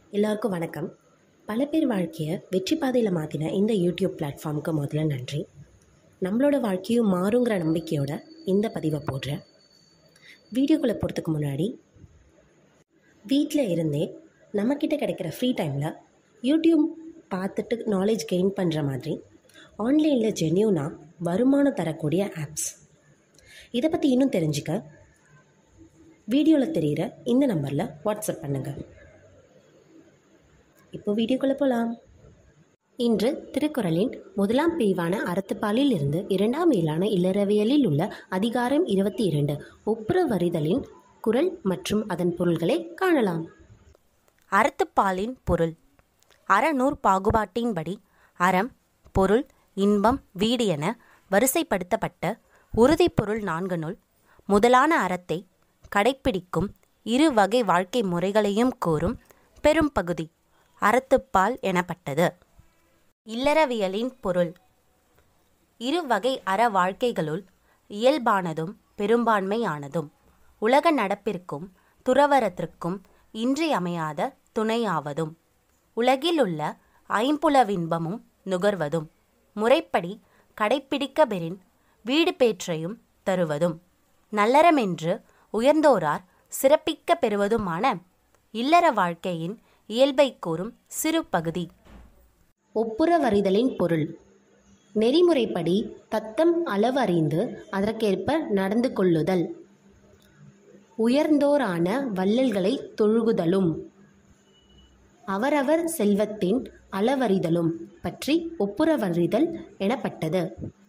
எல்லாருக்கும் வணக்கம் பல பேர் வாழ்க்கையை வெற்றி பாதையில் மாற்றின இந்த யூடியூப் பிளாட்ஃபார்முக்கு முதல்ல நன்றி நம்மளோட வாழ்க்கையும் மாறுங்கிற நம்பிக்கையோட இந்த பதிவை போடுறேன் வீடியோக்குள்ளே போகிறதுக்கு முன்னாடி வீட்டில் இருந்தே நம்மக்கிட்ட கிடைக்கிற ஃப்ரீ டைமில் யூடியூப் பார்த்துட்டு நாலேஜ் கெயின் பண்ணுற மாதிரி ஆன்லைனில் ஜென்யூனாக வருமானம் தரக்கூடிய ஆப்ஸ் இதை பற்றி இன்னும் தெரிஞ்சுக்க வீடியோவில் தெரிகிற இந்த நம்பரில் வாட்ஸ்அப் பண்ணுங்கள் இப்போ வீடியோக்குள்ளே போகலாம் இன்று திருக்குறளின் முதலாம் பிரிவான அறத்துப்பாலில் இருந்து இரண்டாம் இயலான இல்லறவியலில் உள்ள அதிகாரம் இருபத்தி இரண்டு ஒப்புரவறிதலின் குறள் மற்றும் அதன் பொருள்களை காணலாம் அறத்துப்பாலின் பொருள் அறநூற் பாகுபாட்டின்படி அறம் பொருள் இன்பம் வீடு என வரிசைப்படுத்தப்பட்ட உறுதிப்பொருள் நான்கனுள் முதலான அறத்தை கடைப்பிடிக்கும் இரு வகை வாழ்க்கை முறைகளையும் கூறும் பெரும் பகுதி அறத்துப்பால் எனப்பட்டது இல்லறவியலின் பொருள் இரு வகை அற வாழ்க்கைகளுள் இயல்பானதும் பெரும்பான்மையானதும் உலக நடப்பிற்கும் துறவரத்திற்கும் இன்றியமையாத துணையாவதும் உலகிலுள்ள ஐம்புலவின்பமும் நுகர்வதும் முறைப்படி கடைப்பிடிக்க பெறின் வீடு பேற்றையும் தருவதும் நல்லறமென்று உயர்ந்தோரார் சிறப்பிக்க பெறுவதுமான இல்லற வாழ்க்கையின் இயல்பை கூறும் சிறு பகுதி ஒப்புரவறிதலின் பொருள் நெறிமுறைப்படி தத்தம் அளவறிந்து அதற்கேற்ப நடந்து கொள்ளுதல் உயர்ந்தோரான வள்ளல்களை தொழுகுதலும் அவரவர் செல்வத்தின் அளவறிதலும் பற்றி ஒப்புரவறிதல் எனப்பட்டது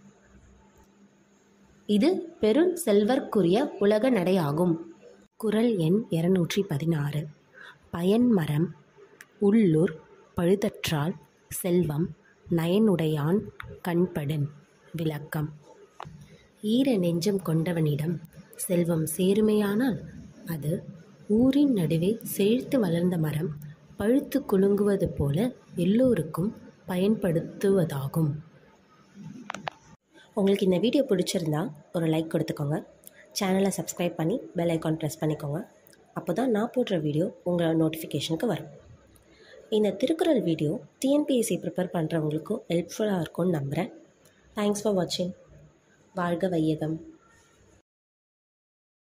இது பெரு செல்வர்க்குரிய உலக நடையாகும் குறள் எண் இருநூற்றி பதினாறு பயன்மரம் உள்ளூர் பழுதற்றால் செல்வம் நயனுடையான் கண்படன் விளக்கம் ஈர நெஞ்சம் கொண்டவனிடம் செல்வம் சேருமையானால் அது ஊரின் நடுவே செழித்து வளர்ந்த மரம் பழுத்து குலுங்குவது போல எல்லோருக்கும் பயன்படுத்துவதாகும் உங்களுக்கு இந்த வீடியோ பிடிச்சிருந்தா ஒரு லைக் கொடுத்துக்கோங்க சேனலை சப்ஸ்கிரைப் பண்ணி பெல் ஐக்கான் ப்ரெஸ் பண்ணிக்கோங்க அப்போ தான் நான் போடுற வீடியோ உங்களோட நோட்டிஃபிகேஷனுக்கு வரும் இந்த திருக்குறள் வீடியோ டிஎன்பிஎஸ்சி ப்ரிப்பேர் பண்ணுறவங்களுக்கும் ஹெல்ப்ஃபுல்லாக இருக்கும்னு நம்புகிறேன் தேங்க்ஸ் ஃபார் வாட்சிங் வாழ்க வையகம்